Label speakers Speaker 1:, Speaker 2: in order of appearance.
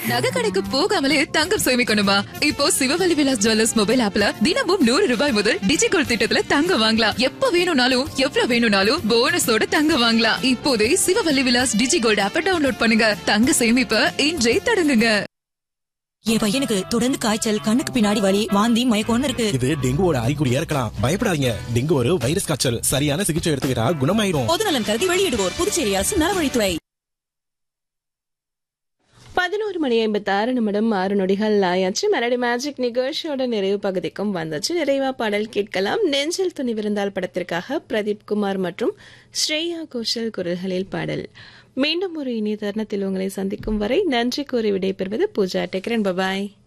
Speaker 1: நகை கடைக்கு போகாமலே தங்கம் சேமிக்கணுமா இப்போ சிவவழி விலாஸ் ஜுவல்லர்ஸ் மொபைல் ஆப்ல தினமும் நூறு ரூபாய் முதல் டிஜிகோல் திட்டத்துல தங்கம் வாங்கலாம் எப்ப வேணும்னாலும் எவ்வளவு வேணும்னாலும் போனஸோட தங்கம் வாங்கலாம் இப்போதே சிவவழி விலாஸ் டிஜிகோல்ட் ஆப்ப டவுன்லோட் பண்ணுங்க தங்க சேமிப்ப இன்றே தொடங்குங்க
Speaker 2: என் பையனுக்கு தொடர்ந்து காய்ச்சல் கண்ணுக்கு பின்னாடி வலி வாந்தி மயக்கம்னு இருக்கு
Speaker 3: இது டெங்குவோட அறிகுறியா இருக்கலாம் பயப்படாதீங்க டெங்கு ஒரு வைரஸ் காய்ச்சல் சரியான சிகிச்சை எடுத்துக்கிட்டா குணமாயிரும்
Speaker 2: பொதுநலன் கருதி வெளியிடுவோர் புதுச்சேரி அரசு நலவழித்துறை
Speaker 4: பதினோரு மணி ஐம்பத்தி ஆறு நிமிடம் ஆறு நொடிகள் ஆயாச்சு மெலடி மேஜிக் நிகழ்ச்சியோட நிறைவு பகுதிக்கும் வந்தாச்சு நிறைவா பாடல் கேட்கலாம் நெஞ்சில் துணிவிருந்தால் படத்திற்காக பிரதீப் குமார் மற்றும் ஸ்ரேயா கோஷல் குரல்களில் பாடல் மீண்டும் ஒரு இனிய தருணத்தில் உங்களை சந்திக்கும் வரை நன்றி கூறி விடைபெறுவது பூஜா டெக்ரன் பபாய்